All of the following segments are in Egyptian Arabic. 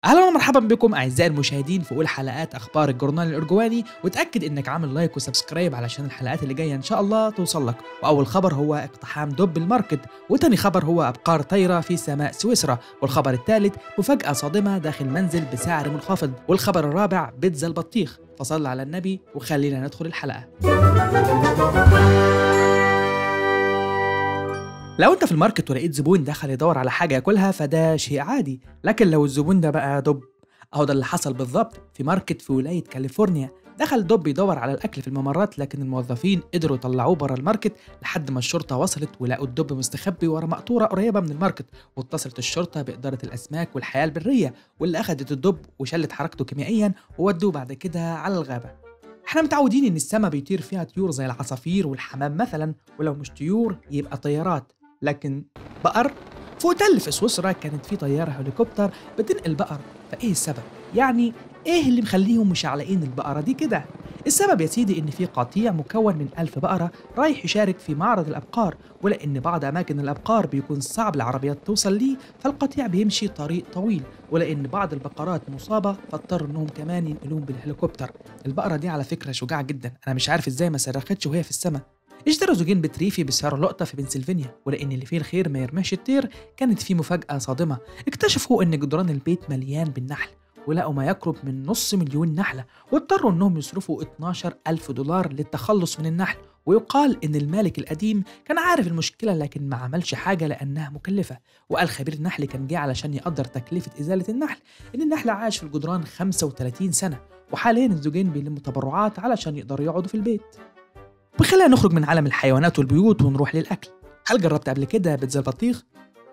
اهلا ومرحبا بكم اعزائي المشاهدين في اولى حلقات اخبار الجورنال الارجواني وتاكد انك عامل لايك وسبسكرايب علشان الحلقات اللي جايه ان شاء الله توصل لك واول خبر هو اقتحام دب الماركت وتاني خبر هو ابقار طايره في سماء سويسرا والخبر الثالث مفاجاه صادمه داخل منزل بسعر منخفض والخبر الرابع بيتزا البطيخ فصل على النبي وخلينا ندخل الحلقه لو انت في الماركت ولقيت زبون دخل يدور على حاجه ياكلها فده شيء عادي لكن لو الزبون ده بقى دب اهو ده اللي حصل بالظبط في ماركت في ولايه كاليفورنيا دخل دب يدور على الاكل في الممرات لكن الموظفين قدروا يطلعوه بره الماركت لحد ما الشرطه وصلت ولقوا الدب مستخبي ورا مقطوره قريبه من الماركت واتصلت الشرطه باداره الاسماك والحياه البريه واللي اخذت الدب وشلت حركته كيميائيا وودوه بعد كده على الغابه احنا متعودين ان السما بيطير فيها طيور زي العصافير والحمام مثلا ولو مش طيور يبقى طيارات لكن بقر فوق تل في سويسرا كانت في طيارة هليكوبتر بتنقل بقر فإيه السبب؟ يعني إيه اللي مخليهم مشعلقين البقرة دي كده؟ السبب يا سيدي إن في قطيع مكون من ألف بقرة رايح يشارك في معرض الأبقار ولأن بعض أماكن الأبقار بيكون صعب العربيات توصل ليه فالقطيع بيمشي طريق طويل ولأن بعض البقرات مصابة فاضطروا إنهم كمان ينقلوهم بالهليكوبتر البقرة دي على فكرة شجاعة جدا أنا مش عارف إزاي ما صرختش وهي في السماء اشتروا زوجين بتريفي بسعر لقطة في بنسلفانيا ولأن اللي فيه الخير ما يرماش الطير كانت في مفاجأة صادمة اكتشفوا إن جدران البيت مليان بالنحل ولقوا ما يقرب من نص مليون نحلة واضطروا إنهم يصرفوا 12 ألف دولار للتخلص من النحل ويقال إن المالك القديم كان عارف المشكلة لكن ما عملش حاجة لأنها مكلفة وقال خبير النحل كان جه علشان يقدر تكلفة إزالة النحل إن النحل عاش في الجدران 35 سنة وحاليا الزوجين بيلموا تبرعات علشان يقدروا يقعدوا في البيت وخلينا نخرج من عالم الحيوانات والبيوت ونروح للأكل هل جربت قبل كده بيتزا البطيخ؟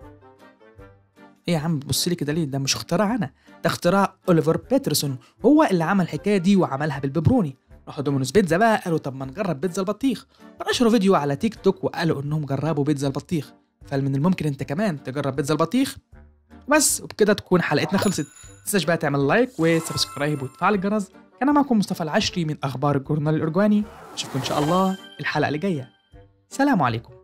ايه يا عم بص لي كده ليه ده مش اختراع انا ده اختراع اوليفر بيترسون هو اللي عمل الحكايه دي وعملها بالببروني راحوا دومينوز بيتزا بقى قالوا طب ما نجرب بيتزا البطيخ ونشروا فيديو على تيك توك وقالوا انهم جربوا بيتزا البطيخ فمن الممكن انت كمان تجرب بيتزا البطيخ بس وبكده تكون حلقتنا خلصت تنساش بقى تعمل لايك وسبسكرايب وتفعل الجرس كان معكم مصطفى العشري من اخبار الجورنال الارجواني اشوفكم ان شاء الله الحلقه اللي جايه سلام عليكم